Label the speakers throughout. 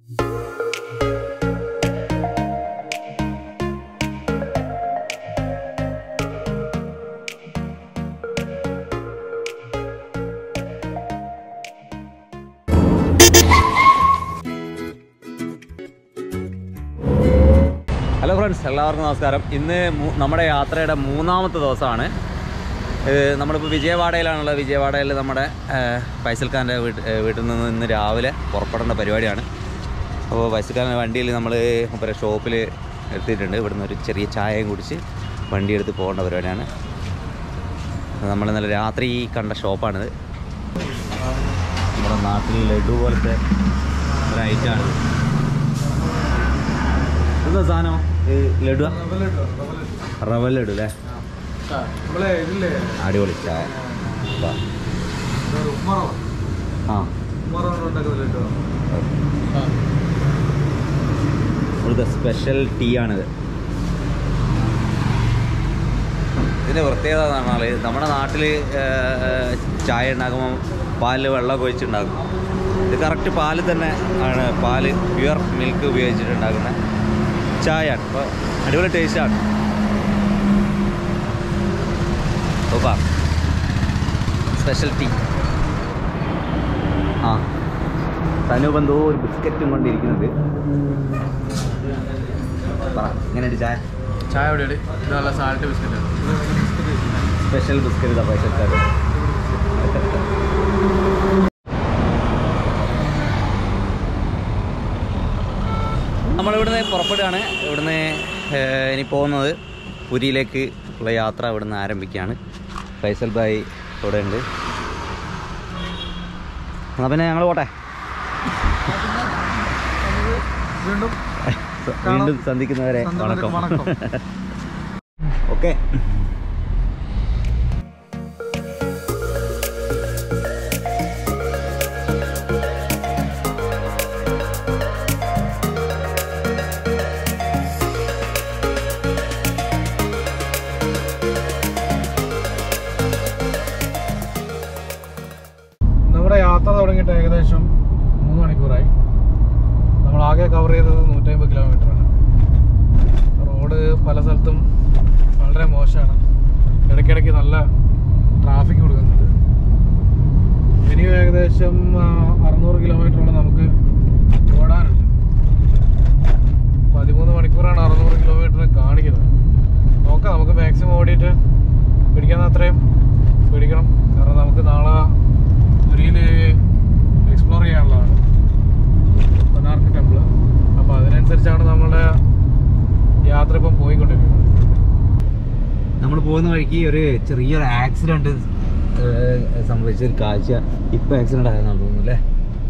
Speaker 1: Hello friends എല്ലാവർക്കും നമസ്കാരം ഇന്ന് മൂ- നമ്മുടെ യാത്രയുടെ മൂന്നാമത്തെ ദിവസമാണ് ഏഹ് നമ്മളിപ്പോൾ വിജയവാഡയിലാണുള്ളത് വിജയവാഡയിൽ നമ്മുടെ ഏഹ്, ഫൈസൽ ഖാൻ്റെ വീട്ട് ഏഹ്, വീട്ടിൽ നിന്ന് ഇന്ന് രാവിലെ പുറപ്പെടേണ്ട പരിപാടിയാണ് അപ്പോൾ ഫൈസൽ ഖാൻ്റെ വണ്ടിയിൽ നമ്മൾ മൂപ്പരെ ഷോപ്പിൽ എത്തിയിട്ടുണ്ട് ഇവിടുന്ന് ഒരു ചെറിയ ചായയും കുടിച്ച് വണ്ടി എടുത്ത് പോകേണ്ട പരിപാടിയാണ് നമ്മൾ ഇന്നലെ രാത്രി കണ്ട ഷോപ്പാണിത് നമ്മുടെ നാട്ടിൽ ലഡു പോലത്തെ ഒരു ഐറ്റമാണിത് എന്താ സാധനം ഈ ലഡു റവ ലഡു അല്ലേ
Speaker 2: നമ്മളെ ഇതില്ലേ
Speaker 1: അടിപൊളി ചായ വാ.
Speaker 2: ഉമ്മറോ
Speaker 1: ആ
Speaker 2: ഉമ്മറോ ഉണ്ടാക്കുന്നില്ലോ
Speaker 1: ഇവിടുത്തെ സ്പെഷ്യൽ ടീ ആണിത് ഇതിൻ്റെ പ്രത്യേകത എന്ന് പറഞ്ഞാൽ നമ്മുടെ നാട്ടിൽ ചായ ഉണ്ടാക്കുമ്പോൾ പാലിൽ വെള്ളം ഒഴിച്ചുണ്ടാക്കും ഇത് കറക്റ്റ് പാല് തന്നെ ആണ് പാല് പ്യുവർ മിൽക്ക് ഉപയോഗിച്ചിട്ട് ഉണ്ടാക്കുന്ന ചായയാണ് അപ്പോൾ അടിപൊളി ടേസ്റ്റാണ് ഓപ്പാ സ്പെഷ്യൽ ടീ ആ സനൂപ് എന്തോ ഒരു ബിസ്ക്കറ്റും കൊണ്ടിരിക്കുന്നുണ്ട് പറ എങ്ങനെയുണ്ട് ചായ
Speaker 2: ചായ എവിടെയാണ് ഇത് നല്ല സാൾട്ട് ബിസ്ക്കറ്റ്
Speaker 1: സ്പെഷ്യൽ ബിസ്ക്കറ്റ് ഇതാ പൈസക്കാർ നമ്മളിവിടുന്ന് പുറപ്പെടുകയാണ് ഇവിടുന്ന് ഏഹ്, ഇനി പോകുന്നത് പുരിയിലേക്ക് ഉള്ള യാത്ര ഇവിടുന്ന് ആരംഭിക്കുകയാണ് ഫൈസൽ ഭായ് ഇവിടെ ഉണ്ട് എന്നാൽ പിന്നെ ഞങ്ങൾ പോട്ടെ
Speaker 2: വീണ്ടും
Speaker 1: വീണ്ടും സന്ധിക്കുന്നവരെ
Speaker 2: സന്ധിക്കുന്നവരെ
Speaker 1: വണക്കം
Speaker 2: വണക്കം.
Speaker 1: ഓക്കെ
Speaker 2: നമ്മുടെ യാത്ര തുടങ്ങിയിട്ട് ഏകദേശം മൂന്ന് മണിക്കൂറായി നമ്മൾ ആകെ കവർ ചെയ്തത് നൂറ്റമ്പത് കിലോമീറ്റർ ആണ് റോഡ് പല സ്ഥലത്തും വളരെ മോശമാണ് ഇടയ്ക്കിടയ്ക്ക് നല്ല ട്രാഫിക് കൊടുക്കുന്നുണ്ട് ഇനിയും ഏകദേശം ആ, അറുന്നൂറ് കിലോമീറ്ററോളം നമുക്ക് ഓടാനുണ്ട് പതിമൂന്ന് മണിക്കൂറാണ് അറുന്നൂറ് കിലോമീറ്റർ കാണിക്കുന്നത് നോക്കാം നമുക്ക് മാക്സിമം ഓടിയിട്ട് പിടിക്കാൻ അത്രയും പിടിക്കണം കാരണം നമുക്ക് നാളെ പുരിയിൽ എക്സ്പ്ലോർ ചെയ്യാനുള്ളതാണ് കൊനാർക്ക് ടെമ്പിൾ അപ്പോൾ അതിനനുസരിച്ചാണ് നമ്മുടെ യാത്ര ഇപ്പം പോയിക്കൊണ്ടിരിക്കുന്നത്
Speaker 1: നമ്മൾ പോകുന്ന വഴിക്ക് ഒരു ചെറിയൊരു ആക്സിഡന്റ് സംഭവിച്ച ഒരു കാഴ്ച ഇപ്പൊ ആക്സിഡന്റ് ആയെന്നാണ് തോന്നുന്നു അല്ലേ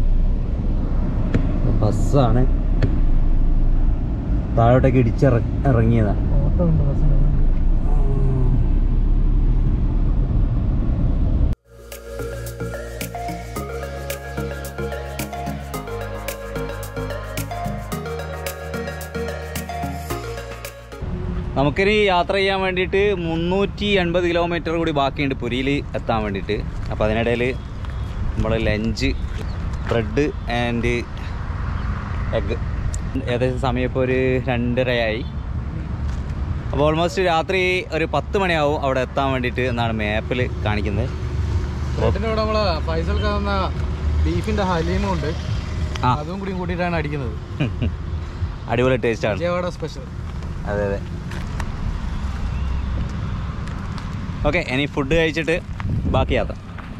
Speaker 1: ബസ്സാണ് താഴോട്ടേക്ക് ഇടിച്ചിറ ഇറങ്ങിയതാണ്
Speaker 2: ഓട്ടോ ഉണ്ട് ബസ്സിൻ്റെ
Speaker 1: നമുക്കിനി യാത്ര ചെയ്യാൻ വേണ്ടിയിട്ട് മുന്നൂറ്റി എൺപത് കിലോമീറ്റർ കൂടി ബാക്കിയുണ്ട് പുരിയിൽ എത്താൻ വേണ്ടിയിട്ട് അപ്പോൾ അതിനിടയിൽ നമ്മൾ ലഞ്ച് ബ്രെഡ് ആൻഡ് എഗ് ഏകദേശം സമയം ഇപ്പോൾ ഒരു രണ്ടരയായി അപ്പോൾ ഓൾമോസ്റ്റ് രാത്രി ഒരു പത്ത് മണിയാവും അവിടെ എത്താൻ വേണ്ടിയിട്ട് എന്നാണ് മാപ്പിൽ കാണിക്കുന്നത്
Speaker 2: ബ്രെഡിൻ്റെ ഇവിടെ നമ്മളെ ഫൈസൽ തന്ന ബീഫിൻ്റെ ഹലീമും ഉണ്ട്
Speaker 1: ആ
Speaker 2: അതും കൂടി കൂട്ടിയിട്ടാണ് അടിക്കുന്നത്
Speaker 1: അടിപൊളി ടേസ്റ്റാണ്
Speaker 2: വിജയവാഡ സ്പെഷ്യൽ
Speaker 1: അതെ അതെ ഓക്കെ ഇനി ഫുഡ് കഴിച്ചിട്ട് ബാക്കി യാത്ര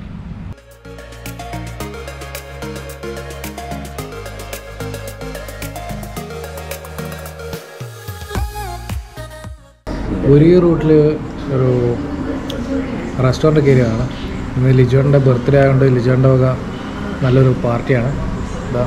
Speaker 2: ഒരു റൂട്ടിൽ ഒരു റെസ്റ്റോറൻറ്റ് കയറിയതാണ് ഇന്ന് ലിജോണിൻ്റെ ബർത്ത്ഡേ ആയതുകൊണ്ട് ലിജോണിൻ്റെ വക നല്ലൊരു പാർട്ടിയാണ് ഇതാ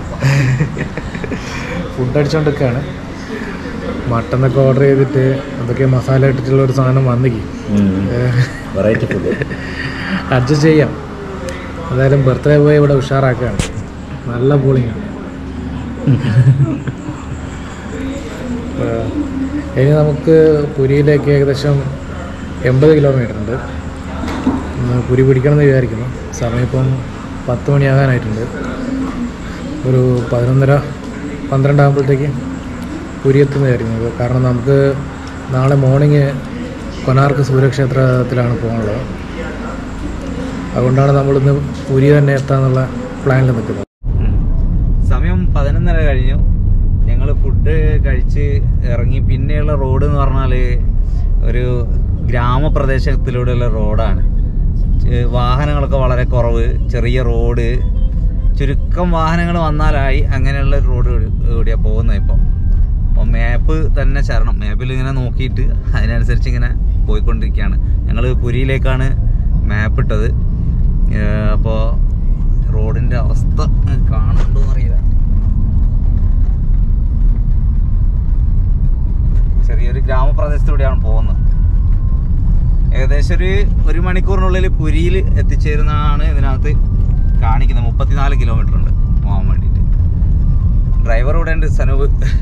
Speaker 2: ഫുഡ് അടിച്ചുകൊണ്ടൊക്കെയാണ് മട്ടനൊക്കെ ഓർഡർ ചെയ്തിട്ട് എന്തൊക്കെ മസാല ഇട്ടിട്ടുള്ള ഒരു സാധനം വന്നിക്ക്
Speaker 1: വെറൈറ്റി ഫുഡ്
Speaker 2: അഡ്ജസ്റ്റ് ചെയ്യാം എന്തായാലും ബർത്ത്ഡേ പോയി ഇവിടെ ഉഷാറാക്കുകയാണ് നല്ല പോളിങ്ങാണ് ഇനി നമുക്ക് പുരിയിലേക്ക് ഏകദേശം എൺപത് കിലോമീറ്റർ ഉണ്ട് ഇന്ന് പുരി പിടിക്കണം എന്ന് വിചാരിക്കുന്നു സമയം ഇപ്പം പത്ത് മണിയാകാനായിട്ടുണ്ട് ഒരു പതിനൊന്നര പന്ത്രണ്ടാകുമ്പോഴത്തേക്ക് പുരി എത്തുന്നതായിരിക്കും കാരണം നമുക്ക് നാളെ മോർണിംഗ് കൊനാർക്ക് സൂര്യക്ഷേത്രത്തിലാണ് പോകാനുള്ളത് അതുകൊണ്ടാണ് നമ്മളിന്ന് പുരി തന്നെ എത്താന്നുള്ള പ്ലാനിൽ നിൽക്കുന്നത്
Speaker 1: ഉം. സമയം പതിനൊന്നര കഴിഞ്ഞു ഞങ്ങൾ ഫുഡ് കഴിച്ച് ഇറങ്ങി പിന്നെയുള്ള റോഡ് എന്ന് പറഞ്ഞാൽ ഒരു ഗ്രാമപ്രദേശത്തിലൂടെയുള്ള റോഡാണ് ചെ- വാഹനങ്ങളൊക്കെ വളരെ കുറവ് ചെറിയ റോഡ് ചുരുക്കം വാഹനങ്ങൾ വന്നാലായി അങ്ങനെയുള്ള ഒരു റോഡ് കൂടിയാണ് പോകുന്നത് ഇപ്പോൾ അപ്പോൾ മാപ്പ് തന്നെ ശരണം മാപ്പിൽ ഇങ്ങനെ നോക്കിയിട്ട് അതിനനുസരിച്ച് ഇങ്ങനെ പോയിക്കൊണ്ടിരിക്കുകയാണ് ഞങ്ങൾ പുരിയിലേക്കാണ് മാപ്പ് ഇട്ടത് അപ്പോൾ റോഡിൻ്റെ അവസ്ഥ കാണുന്നുണ്ടോ അറിയില്ല ചെറിയൊരു ഗ്രാമപ്രദേശത്തൂടെയാണ് പോകുന്നത് ഏകദേശം ഒരു ഒരു മണിക്കൂറിനുള്ളിൽ പുരിയിൽ എത്തിച്ചേരുന്നതാണ് ഇതിനകത്ത് കാണിക്കുന്നത് മുപ്പത്തിനാല് കിലോമീറ്റർ ഉണ്ട് പോകാൻ വേണ്ടിയിട്ട് ഡ്രൈവർ ഇവിടെ ഉണ്ട് സനൂപ്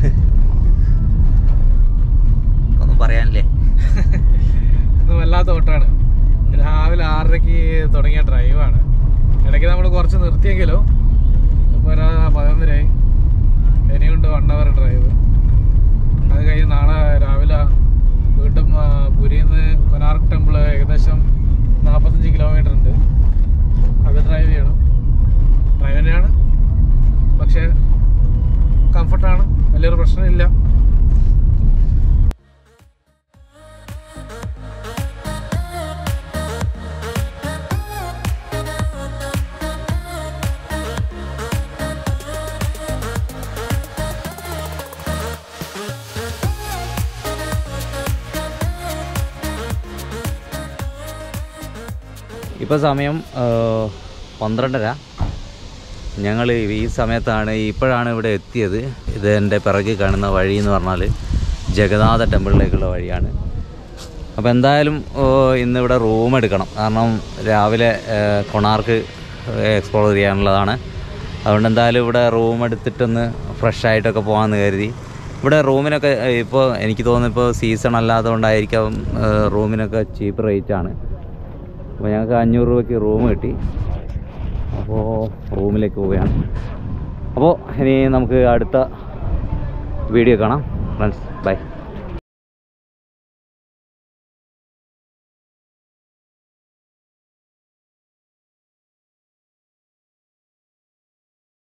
Speaker 1: ഒന്നും പറയാനില്ലേ
Speaker 2: ഇത് വല്ലാത്ത ഓട്ടാണ് രാവിലെ ആറരയ്ക്ക് തുടങ്ങിയ ഡ്രൈവാണ് ഇടയ്ക്ക് നമ്മൾ കുറച്ച് നിർത്തിയെങ്കിലും ഇപ്പോൾ ഒരു പതിനൊന്നരയായി ഇനിയുണ്ട് വൺ അവർ ഡ്രൈവ് അത് കഴിഞ്ഞ് നാളെ രാവിലെ വീണ്ടും ആ, പുരിയിൽ നിന്ന് കൊനാർക്ക് ടെമ്പിൾ ഏകദേശം നാൽപ്പത്തഞ്ച് കിലോമീറ്റർ ഉണ്ട് അത് ഡ്രൈവ് ചെയ്യണം ഡ്രൈവ് തന്നെയാണ് പക്ഷേ കംഫർട്ടാണ് വലിയൊരു പ്രശ്നമില്ല
Speaker 1: ഇപ്പോൾ സമയം ആ, പന്ത്രണ്ടര ഞങ്ങൾ ഈ സമയത്താണ് ഇപ്പോഴാണ് ഇവിടെ എത്തിയത് ഇത് എൻ്റെ പിറകിൽ കാണുന്ന വഴി എന്ന് പറഞ്ഞാൽ ജഗന്നാഥ ടെമ്പിളിലേക്കുള്ള വഴിയാണ് അപ്പോൾ എന്തായാലും ഓ, ഇന്നിവിടെ റൂം എടുക്കണം കാരണം രാവിലെ ആ, കൊണാർക്ക് എക്സ്പ്ലോർ ചെയ്യാനുള്ളതാണ് അതുകൊണ്ട് എന്തായാലും ഇവിടെ റൂം എടുത്തിട്ടൊന്ന് ഫ്രഷ് ആയിട്ടൊക്കെ പോകാമെന്ന് കരുതി ഇവിടെ റൂമിനൊക്കെ ഇപ്പോൾ എനിക്ക് തോന്നുന്നു ഇപ്പോൾ സീസൺ അല്ലാത്തതുകൊണ്ടായിരിക്കാം ആ, റൂമിനൊക്കെ ചീപ്പ് റേറ്റാണ് അപ്പോൾ ഞങ്ങൾക്ക് അഞ്ഞൂറ് രൂപയ്ക്ക് റൂം കിട്ടി അപ്പോൾ റൂമിലേക്ക് പോവുകയാണ് അപ്പോൾ ഇനി നമുക്ക് അടുത്ത വീഡിയോ കാണാം ഫ്രണ്ട്സ് ബൈ